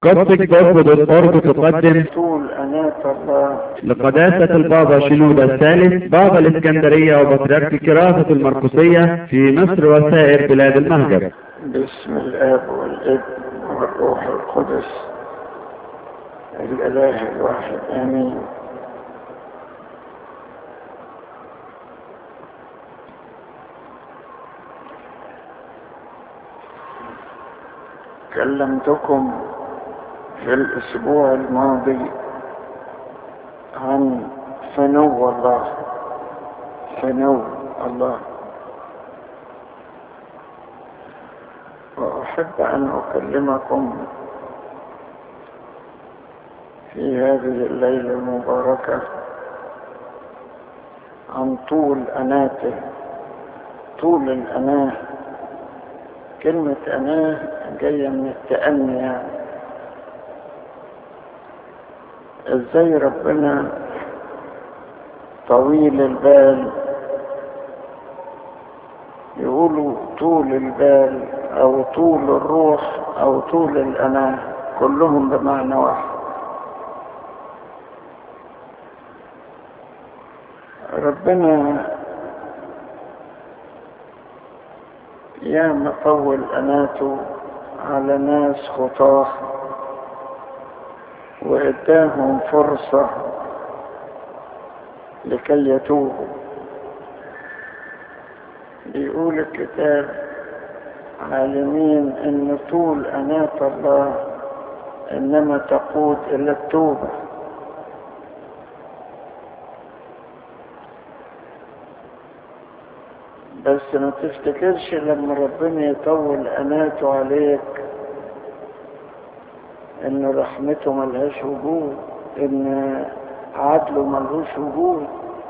قصدك برفض الأرض تقدم طول أناة الله لقداسة البابا شنودة الثالث بابا الإسكندرية وبطريرك الكراسة المرقسية في مصر وسائر بلاد المهجر باسم الآب والابن والروح القدس الإله الواحد آمين كلمتكم في الأسبوع الماضي عن فنو الله فنو الله وأحب أن أكلمكم في هذه الليلة المباركة عن طول أناته طول الأناه كلمة أناه جاية من التأني يعني ازاي ربنا طويل البال يقولوا طول البال او طول الروح او طول الاناه كلهم بمعنى واحد ربنا ياما طول اناته على ناس خطاه واداهم فرصة لكي يتوبوا بيقول الكتاب عالمين ان طول اناة الله انما تقود الى التوبة بس ما تفتكرش لما ربنا يطول اناته عليك ان رحمته ملهاش وجود ان عدله ملهوش وجود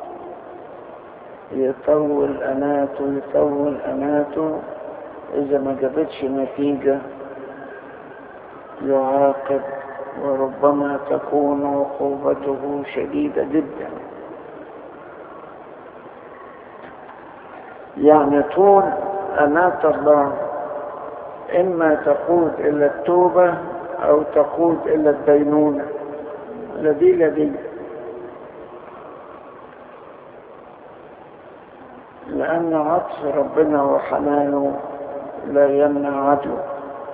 يطول اناته يطول اناته اذا ما جابتش نتيجة يعاقب وربما تكون عقوبته شديدة جدا يعني طول أناة الله إما تقود إلى التوبة او تقود الى الدينونة لدي لدي لان عطف ربنا وحنانه لا يمنع عدله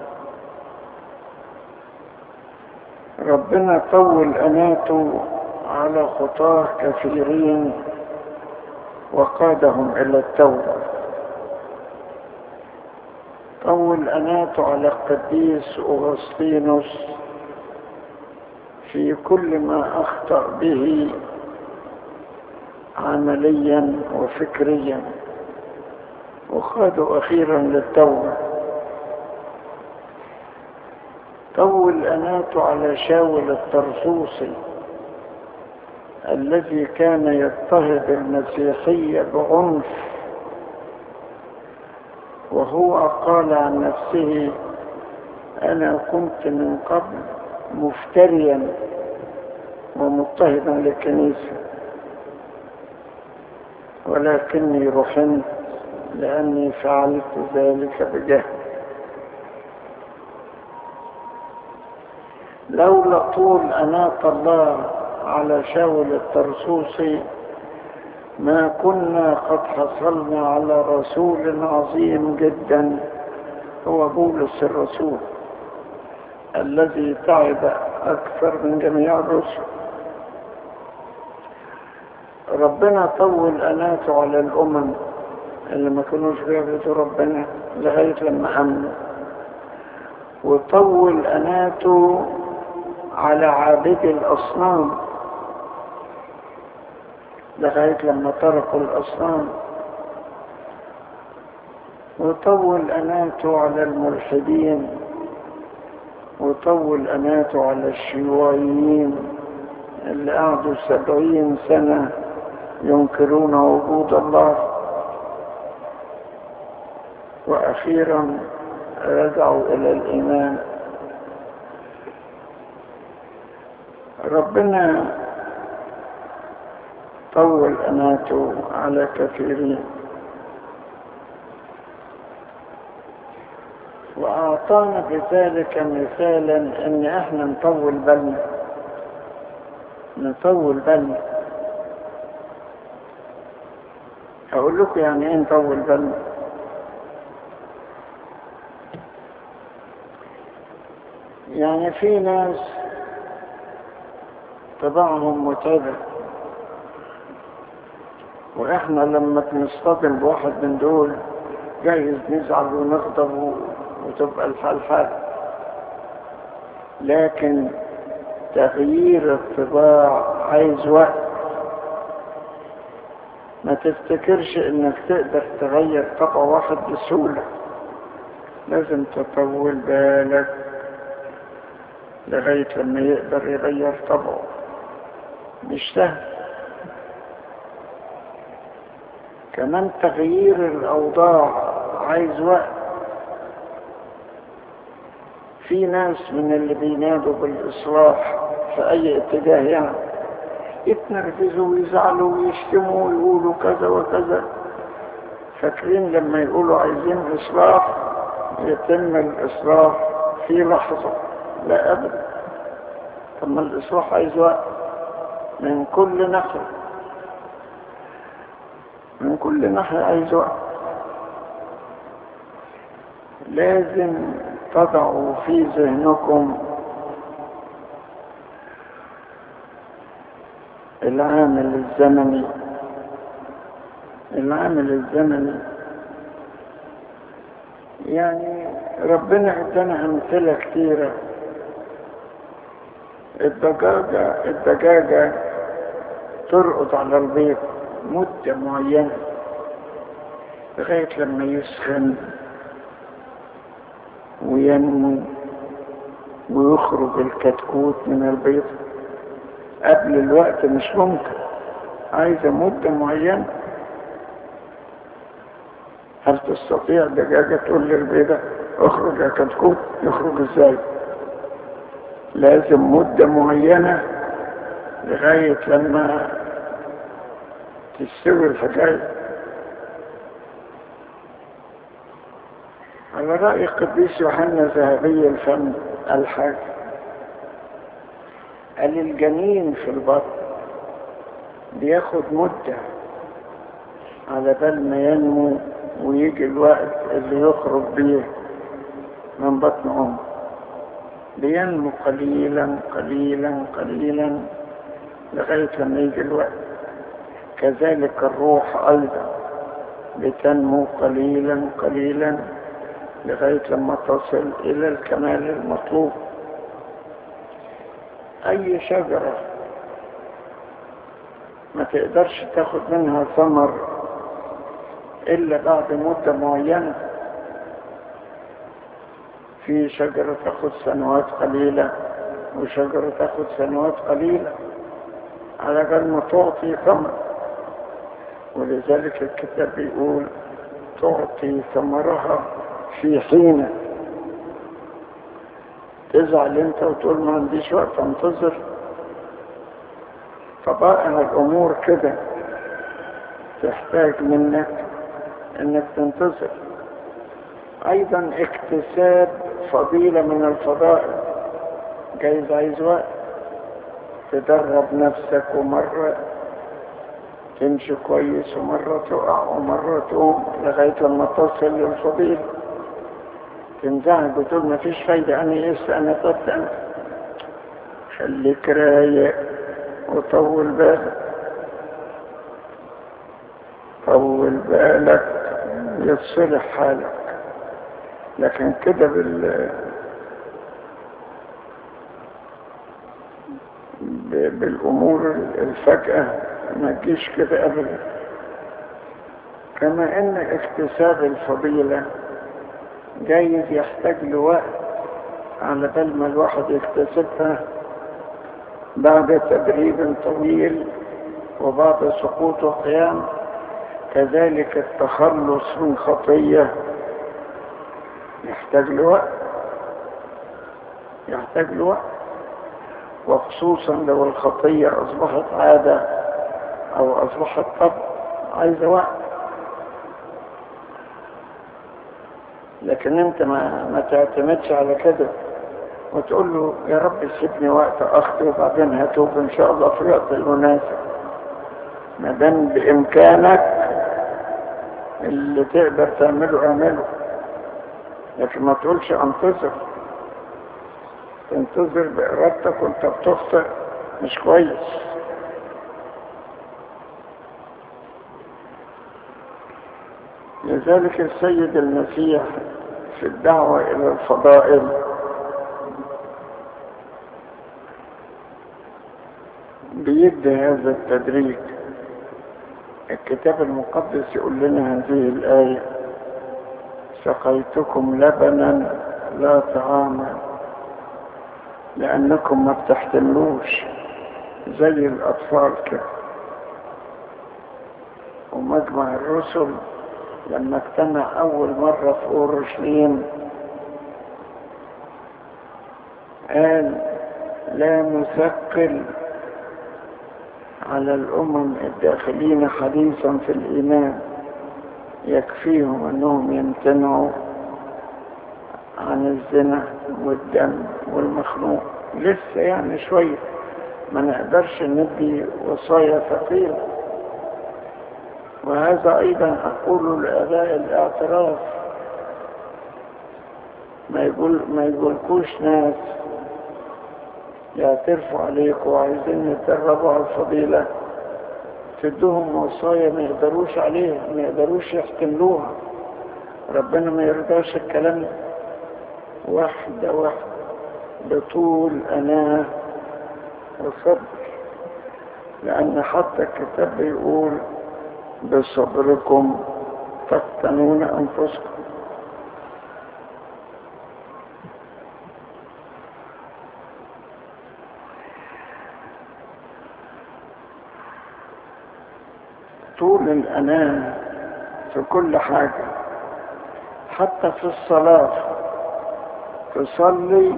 ربنا طول اناته على خطاه كثيرين وقادهم الى التوبه طول أناته على القديس أغسطينوس في كل ما أخطأ به عمليا وفكريا وخادوا أخيرا للتوبة طول أناته على شاول الطرسوسي الذي كان يضطهد المسيحية بعنف وهو قال عن نفسه أنا كنت من قبل مفتريا ومضطهدا للكنيسة ولكني رحمت لأني فعلت ذلك بجهل لولا طول أناة الله على شاول الترسوسي ما كنا قد حصلنا على رسول عظيم جدا هو بولس الرسول الذي تعب أكثر من جميع الرسل ربنا طول أناته على الأمم اللي ما كانوش بيعبدوا ربنا لغاية لما أمنوا وطول أناته على عابدي الأصنام لغاية لما تركوا الأصنام وطول أناته على الملحدين وطول أناته على الشيوعيين اللي قعدوا سبعين سنة ينكرون وجود الله وأخيرا رجعوا إلى الإيمان ربنا طول أناته على كثيرين وأعطانا بذلك مثالا إن إحنا نطول بالنا نطول بالنا أقول لكم يعني إيه نطول بالنا يعني في ناس طباعهم متعبة وإحنا لما بنصطدم بواحد من دول جايز نزعل ونغضب وتبقى الحال حال لكن تغيير الطباع عايز وقت ما تفتكرش انك تقدر تغير طبع واحد بسهولة لازم تطول بالك لغاية لما يقدر يغير طبعه مش سهل كمان تغيير الأوضاع عايز وقت في ناس من اللي بينادوا بالإصلاح في أي اتجاه يعني يتنرفزوا ويزعلوا ويشتموا ويقولوا كذا وكذا فاكرين لما يقولوا عايزين إصلاح يتم الإصلاح في لحظة لا أبدا طب ما الإصلاح عايز وقت من كل ناحية من كل ناحية عايز وقت لازم تضعوا في ذهنكم العامل الزمني العامل الزمني يعني ربنا ادانا امثله كتيره الدجاجه الدجاجه ترقد على البيض مده معينه لغايه لما يسخن وينمو ويخرج الكتكوت من البيض قبل الوقت مش ممكن عايزة مدة معينة هل تستطيع دجاجة تقول للبيضة اخرج يا كتكوت يخرج ازاي لازم مدة معينة لغاية لما تستوي الحكاية على رأي القديس يوحنا ذهبي الفم الحاكم قال الجنين في البطن بياخد مدة على بال ما ينمو ويجي الوقت اللي يخرج بيه من بطن أمه بينمو قليلا قليلا قليلا لغاية لما يجي الوقت كذلك الروح أيضا بتنمو قليلا قليلا لغاية لما تصل إلى الكمال المطلوب أي شجرة ما تقدرش تاخد منها ثمر إلا بعد مدة معينة في شجرة تاخد سنوات قليلة وشجرة تاخد سنوات قليلة على بال ما تعطي ثمر ولذلك الكتاب بيقول تعطي ثمرها في حين تزعل انت وتقول ما عنديش وقت انتظر طبائع الامور كده تحتاج منك انك تنتظر ايضا اكتساب فضيلة من الفضائل جايز عايز وقت تدرب نفسك ومرة تمشي كويس ومرة تقع ومرة تقوم لغاية لما تصل للفضيلة تنزعج وتقول ما فيش فايدة أنا لسه أنا طبت أنا خليك رايق وطول بالك طول بالك يتصلح حالك لكن كده بال بالأمور الفجأة ما تجيش كده أبدا كما أن اكتساب الفضيلة جايز يحتاج لوقت على بال ما الواحد يكتسبها بعد تدريب طويل وبعد سقوط وقيام كذلك التخلص من خطية يحتاج لوقت يحتاج لوقت وخصوصا لو الخطية أصبحت عادة أو أصبحت طب عايزة وقت لكن انت ما, ما تعتمدش على كده وتقول له يا رب سيبني وقت اخطي وبعدين هتوب ان شاء الله في الوقت المناسب ما دام بامكانك اللي تقدر تعمله اعمله لكن ما تقولش انتظر تنتظر بارادتك وانت بتخطئ مش كويس لذلك السيد المسيح في الدعوة إلى الفضائل بيدي هذا التدريج الكتاب المقدس يقول لنا هذه الآية سقيتكم لبنا لا طعاما لأنكم ما بتحتملوش زي الأطفال كده ومجمع الرسل لما اجتمع أول مرة في أورشليم قال لا نثقل على الأمم الداخلين حديثا في الإيمان يكفيهم أنهم يمتنعوا عن الزنا والدم والمخنوق لسه يعني شوية ما نقدرش ندي وصايا ثقيلة وهذا أيضا أقول لآباء الاعتراف ما يقول ما يقولكوش ناس يعترفوا عليك وعايزين يتدربوا على الفضيلة تدوهم وصايا ما يقدروش عليها ما يقدروش يحتملوها ربنا ما يرضاش الكلام ده واحدة واحدة بطول أناه وصبر لأن حتى الكتاب بيقول بصبركم تفتنون أنفسكم طول الأنام في كل حاجة حتى في الصلاة تصلي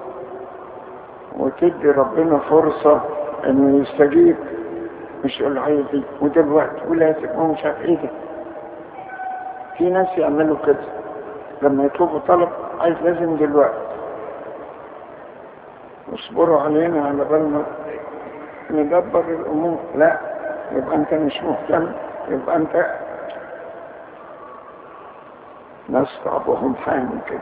وتدي ربنا فرصة انه يستجيب مش يقول عايزي ودلوقتي ولازم ومش عارف ايه ده في ناس يعملوا كده لما يطلبوا طلب عايز لازم دلوقتي اصبروا علينا على بال ما ندبر الامور لا يبقى انت مش مهتم يبقى انت ناس تعبهم حامل كده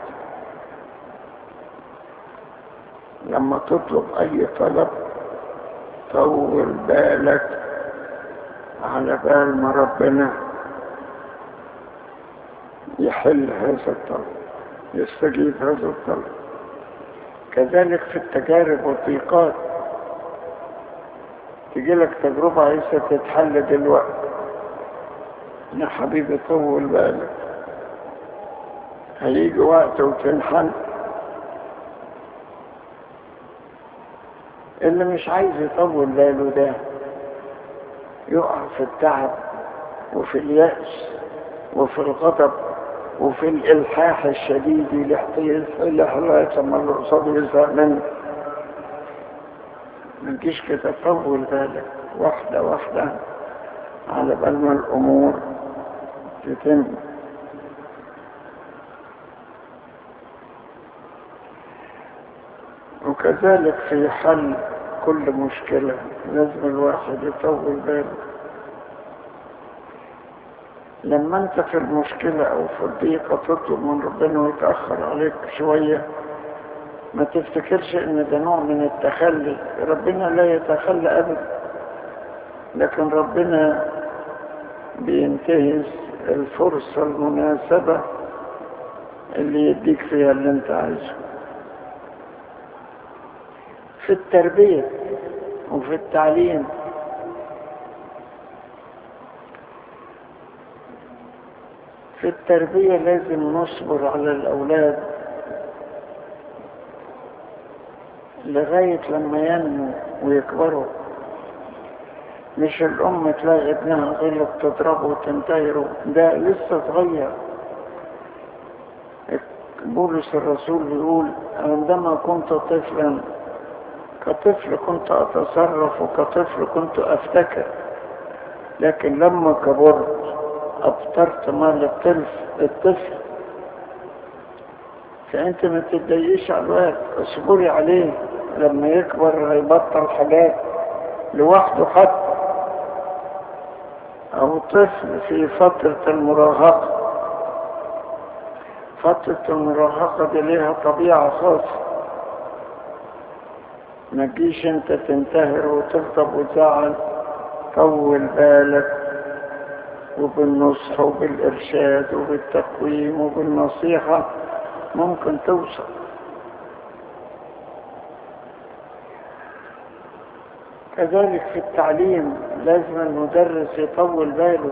لما تطلب اي طلب طول بالك على بال ما ربنا يحل هذا الطلب يستجيب هذا الطلب كذلك في التجارب والضيقات تجي لك تجربة عايزة تتحل دلوقتي يا حبيبي طول بالك هيجي وقت وتنحل اللي مش عايز يطول باله ده يقع في التعب وفي اليأس وفي الغضب وفي الإلحاح الشديد لغاية ما اللي قصاده يزهق منه ما تجيش كده طول بالك واحدة واحدة على بال ما الأمور تتم وكذلك في حل كل مشكلة لازم الواحد يطول باله لما انت في المشكلة او في الضيقة تطلب من ربنا ويتأخر عليك شوية ما تفتكرش ان ده نوع من التخلي ربنا لا يتخلى ابدا لكن ربنا بينتهز الفرصة المناسبة اللي يديك فيها اللي انت عايزه في التربية وفي التعليم في التربية لازم نصبر على الأولاد لغاية لما ينموا ويكبروا مش الأم تلاقي ابنها غلط تضربه وتنتهره ده لسه صغير بولس الرسول بيقول عندما كنت طفلا كطفل كنت أتصرف وكطفل كنت أفتكر لكن لما كبرت أبطرت مال الطفل الطفل فانت ما تتضايقيش على الوقت اصبري عليه لما يكبر هيبطل حاجات لوحده حتى او طفل في فترة المراهقة فترة المراهقة دي ليها طبيعة خاصة ما تجيش انت تنتهر وتغضب وتزعل طول بالك وبالنصح وبالإرشاد وبالتقويم وبالنصيحة ممكن توصل كذلك في التعليم لازم المدرس يطول باله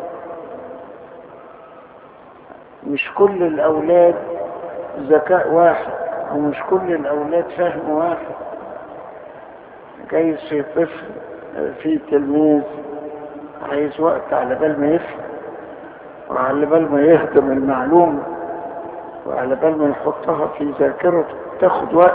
مش كل الأولاد ذكاء واحد ومش كل الأولاد فهم واحد جايز في طفل في تلميذ عايز وقت على بال ما يفهم وعلى بال ما يهضم المعلومة وعلى بال ما يحطها في ذاكرته تاخد وقت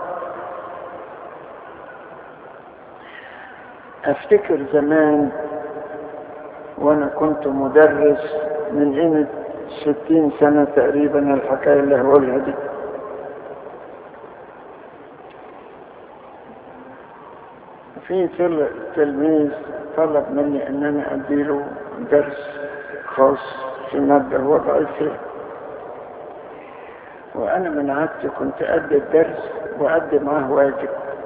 افتكر زمان وانا كنت مدرس من قيمة ستين سنة تقريبا الحكاية اللي هقولها دي في تلميذ طلب مني ان انا اديله درس خاص في مادة هو ضعيف فيها وانا من عادتي كنت ادي الدرس وادي معاه واجب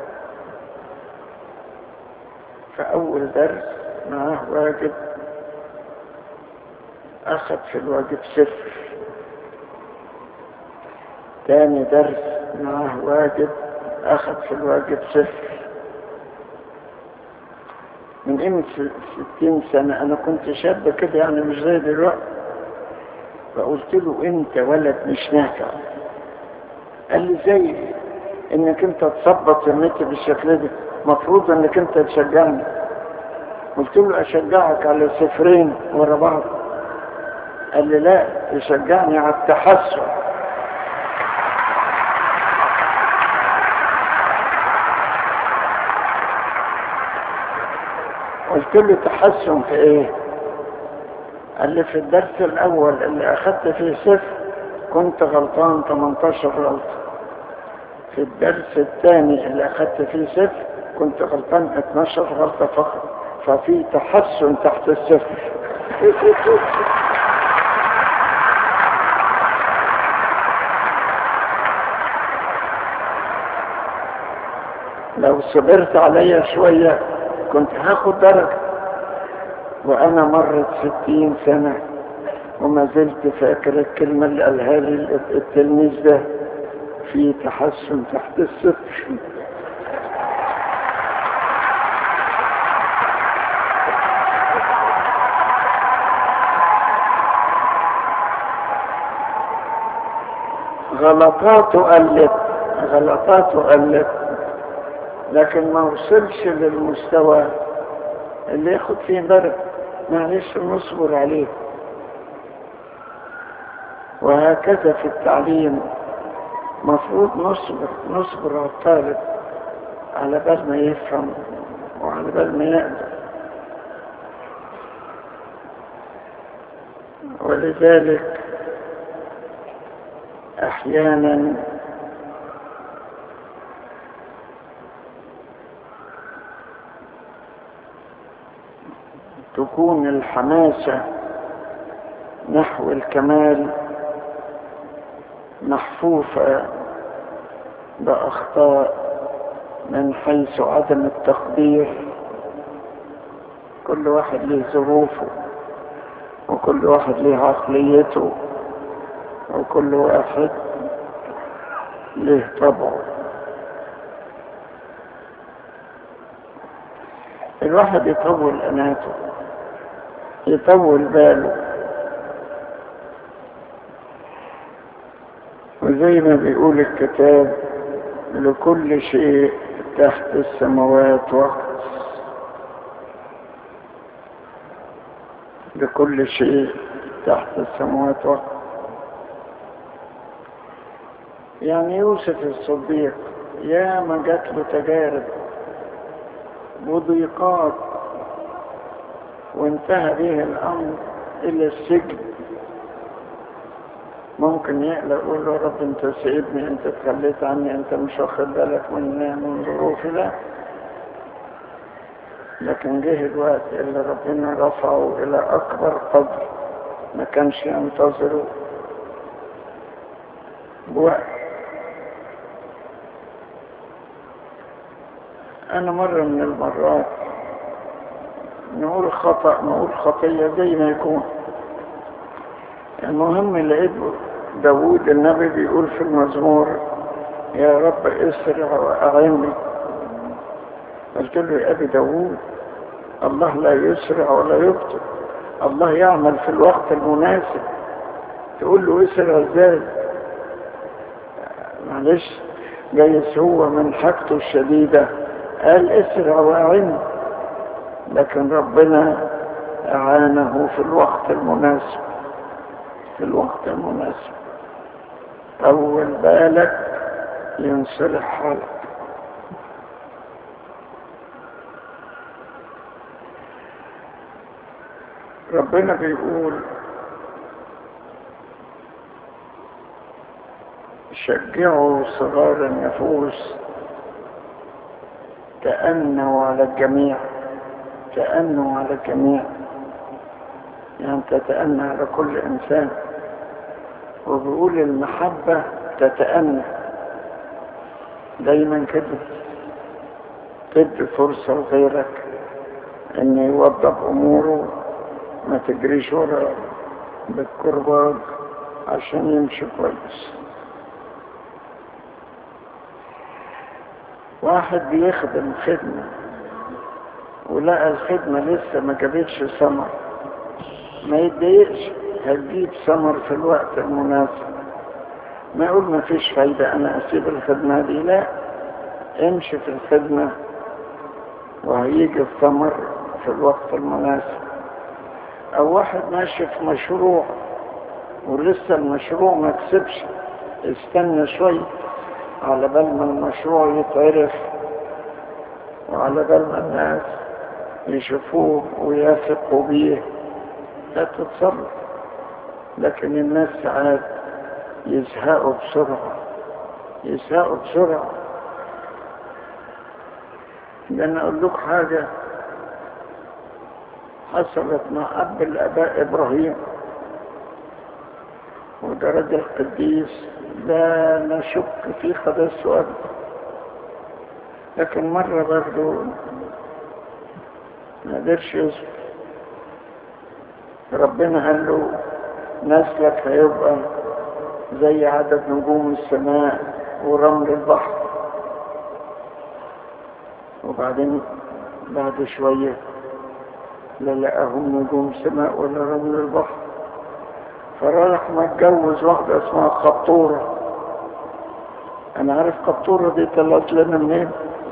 فاول درس معاه واجب اخذ في الواجب صفر تاني درس معاه واجب اخذ في الواجب صفر من قيمة ستين سنة أنا كنت شاب كده يعني مش زي دلوقتي فقلت له أنت ولد مش نافع قال لي زي إنك أنت تثبط يميتي بالشكل ده مفروض إنك أنت تشجعني قلت له أشجعك على صفرين ورا بعض قال لي لا تشجعني على التحسن قلت له تحسن في ايه قال لي في الدرس الاول اللي اخدت فيه صفر كنت غلطان 18 غلطة في الدرس الثاني اللي اخدت فيه صفر كنت غلطان 12 غلطة فقط ففي تحسن تحت الصفر لو صبرت عليا شوية كنت هاخد درجة وانا مرت ستين سنة وما زلت فاكر الكلمة اللي قالها لي التلميذ ده في تحسن تحت الصفر غلطاته قلت غلطاته قلت لكن ما وصلش للمستوى اللي ياخد فيه درجة معلش نصبر عليه وهكذا في التعليم مفروض نصبر نصبر على الطالب على بال ما يفهم وعلى بال ما يقدر ولذلك احيانا تكون الحماسة نحو الكمال محفوفة بأخطاء من حيث عدم التقدير كل واحد له ظروفه وكل واحد له عقليته وكل واحد له طبعه الواحد يطول أناته يطول باله وزي ما بيقول الكتاب لكل شيء تحت السماوات وقت لكل شيء تحت السماوات وقت يعني يوسف الصديق يا ما جات له تجارب وضيقات وانتهى به الأمر إلى السجن ممكن يقلق يقول له يا رب انت سيبني انت تخليت عني انت مش واخد بالك من من ظروفي لا لكن جه الوقت اللي ربنا رفعه الى اكبر قدر ما كانش ينتظره بوقت انا مرة من المرات نقول خطأ نقول خطية زي ما يكون المهم لقيت داوود النبي بيقول في المزمور يا رب اسرع واعني قلت له يا ابي داوود الله لا يسرع ولا يبطئ الله يعمل في الوقت المناسب تقول له اسرع ازاي معلش جايز هو من حاجته الشديدة قال اسرع واعني لكن ربنا أعانه في الوقت المناسب في الوقت المناسب طول بالك ينصلح حالك ربنا بيقول شجعوا صغار النفوس تأنوا على الجميع تأنوا على الجميع يعني تتأنى على كل إنسان وبيقول المحبة تتأنى دايما كده تدي فرصة لغيرك ان يوضب اموره ما تجريش ورا بالكرباج عشان يمشي كويس واحد بيخدم خدمة ولقى الخدمة لسه ما جابتش ثمر ما يتضايقش هتجيب ثمر في الوقت المناسب ما يقول ما فيش فايدة انا اسيب الخدمة دي لا امشي في الخدمة وهيجي الثمر في الوقت المناسب او واحد ماشي في مشروع ولسه المشروع ما كسبش استنى شوي على بال ما المشروع يتعرف وعلى بال ما الناس يشوفوه ويثقوا بيه لا تتصرف لكن الناس ساعات يزهقوا بسرعة يزهقوا بسرعة لأن أقول لك حاجة حصلت مع أب الآباء إبراهيم وده راجل قديس لا نشك في خبث أبدا لكن مرة برضو ما قدرش يصبر ربنا قال له نسلك هيبقى زي عدد نجوم السماء ورمل البحر وبعدين بعد شوية لا لقاهم نجوم سماء ولا رمل البحر فراح متجوز واحدة اسمها قطورة انا عارف قطورة دي طلعت لنا منين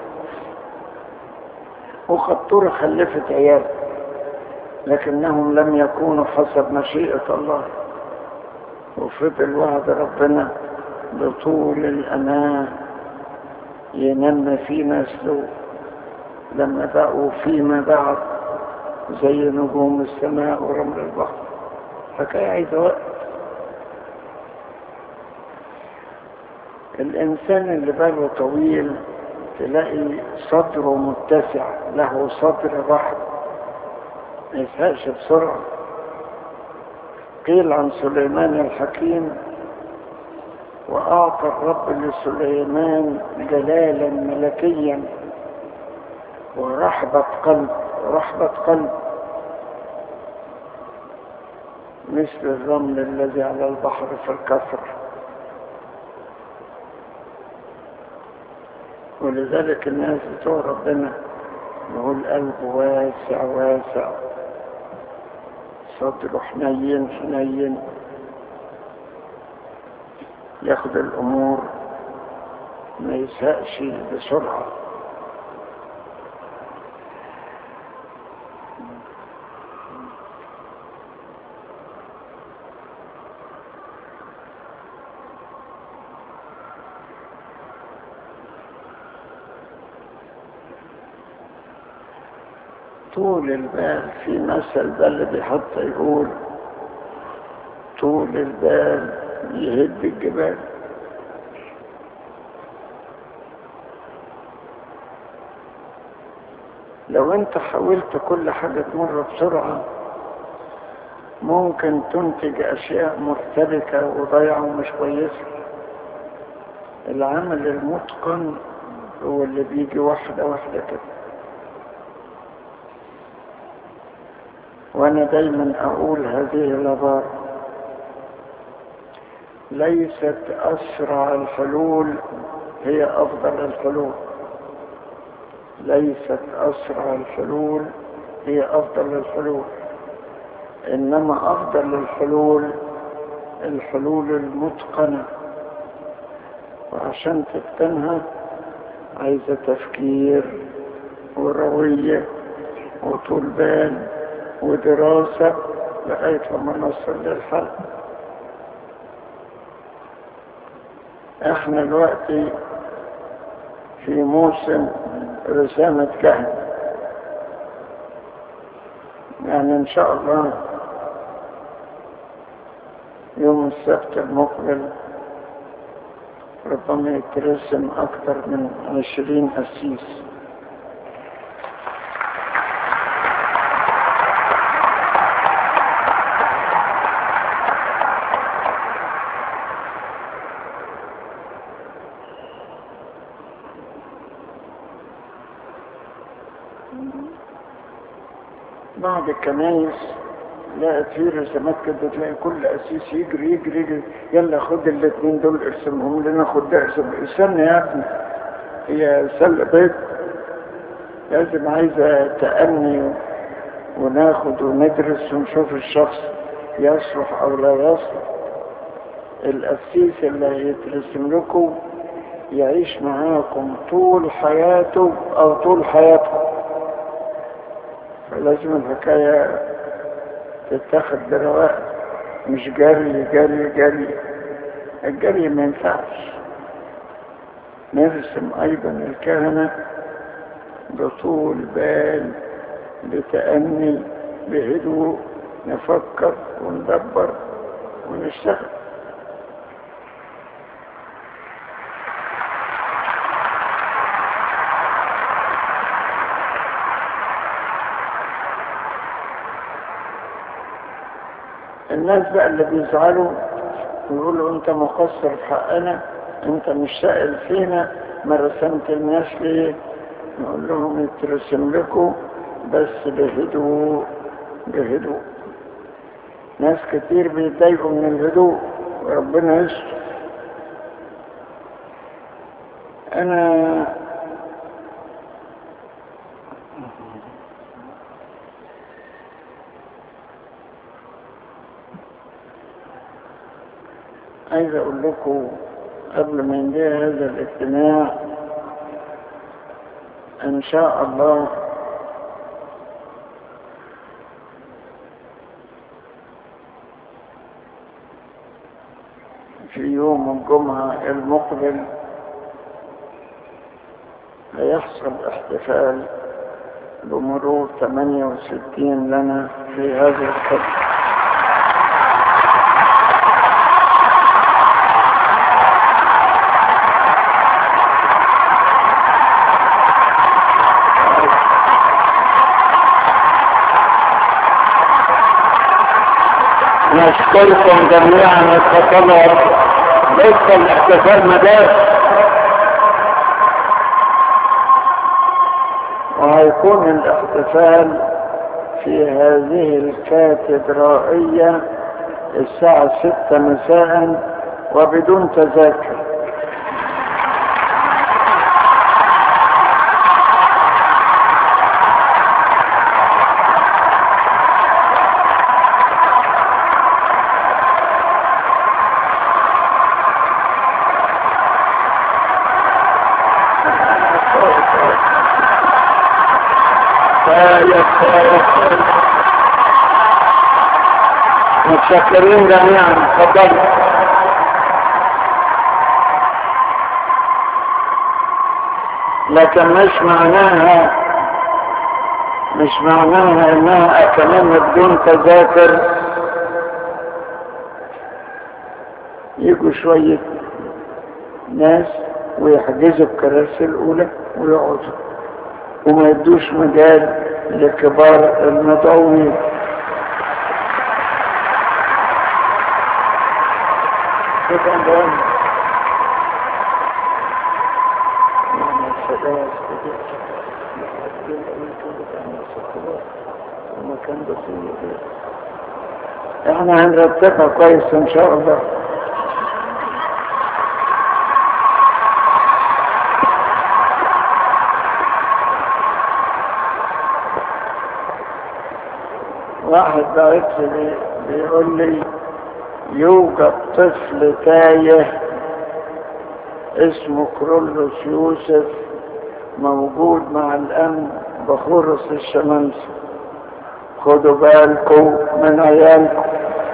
وقطورة خلفت عيال لكنهم لم يكونوا حسب مشيئة الله وفضل وعد ربنا بطول الأمان ينمى في نسله لما بقوا فيما بعد زي نجوم السماء ورمل البحر حكاية عايزة وقت الإنسان اللي باله طويل تلاقي صدره متسع له صدر رحب ما يزهقش بسرعة قيل عن سليمان الحكيم وأعطى الرب لسليمان جلالا ملكيا ورحبة قلب رحبة قلب مثل الرمل الذي على البحر في الكثر ولذلك الناس بتوع ربنا يقول قلبه واسع واسع صدره حنين حنين ياخد الامور ما يسهقش بسرعه طول البال في مثل ده اللي بيحط يقول طول البال يهد الجبال لو انت حاولت كل حاجة تمر بسرعة ممكن تنتج اشياء مرتبكة وضيعة ومش كويسة العمل المتقن هو اللي بيجي واحدة واحدة كده وانا دايما اقول هذه العبارة ليست اسرع الحلول هي افضل الحلول ليست اسرع الحلول هي افضل الحلول انما افضل الحلول الحلول المتقنة وعشان تتقنها عايزة تفكير وروية وطول بال ودراسة لغاية لما نوصل للحل احنا دلوقتي في موسم رسامة كهنة يعني ان شاء الله يوم السبت المقبل ربما يترسم اكثر من عشرين قسيس بعض الكنايس لقت في رسمات كده تلاقي كل قسيس يجري يجري يجري يلا خد الاثنين دول ارسمهم لنا خد ده ارسم استنى يا ابني هي سل بيت لازم عايزة تأني وناخد وندرس ونشوف الشخص يصلح او لا يصلح القسيس اللي هيترسم لكم يعيش معاكم طول حياته او طول حياتكم فلازم الحكاية تتاخد برواق مش جري جري جري الجري ما ينفعش نرسم ايضا الكهنة بطول بال بتأني بهدوء نفكر وندبر ونشتغل الناس بقى اللي بيزعلوا يقولوا انت مقصر في حقنا انت مش سائل فينا ما رسمت الناس ليه نقول لهم يترسم لكم بس بهدوء بهدوء ناس كتير بيتضايقوا من الهدوء وربنا يستر انا عايز اقول لكم قبل ما ينتهي هذا الاجتماع ان شاء الله في يوم الجمعة المقبل هيحصل احتفال بمرور 68 لنا في هذا القسم نشكركم جميعا اتفضلوا لسه الاحتفال مدار وهيكون الاحتفال في هذه الكاتدرائية الساعة ستة مساء وبدون تذاكر متشكرين جميعا تفضلوا لكن مش معناها مش معناها انها كمان بدون تذاكر يجوا شوية ناس ويحجزوا الكراسي الأولى ويقعدوا وما يدوش مجال لكبار المدعوين طبعا ده يعني السلام المكان بسيط احنا هنرتبها كويس ان شاء الله واحد بعت لي بيقول لي يوجد طفل تايه اسمه كرولوس يوسف موجود مع الأمن بخرص الشمس خدوا بالكم من عيالكم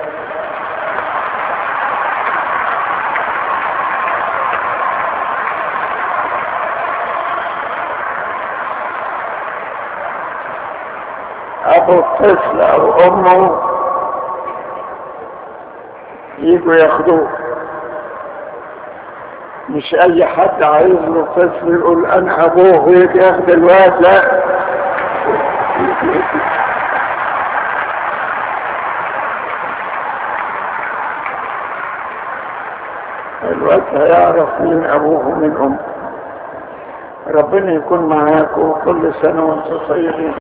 أبو الطفل أو أمه يجوا ياخدوه مش أي حد عايز له طفل يقول أنا أبوه ويجي ياخد الواد لا الواد هيعرف مين أبوه ومن أمه ربنا يكون معاكم كل سنة وانتم طيبين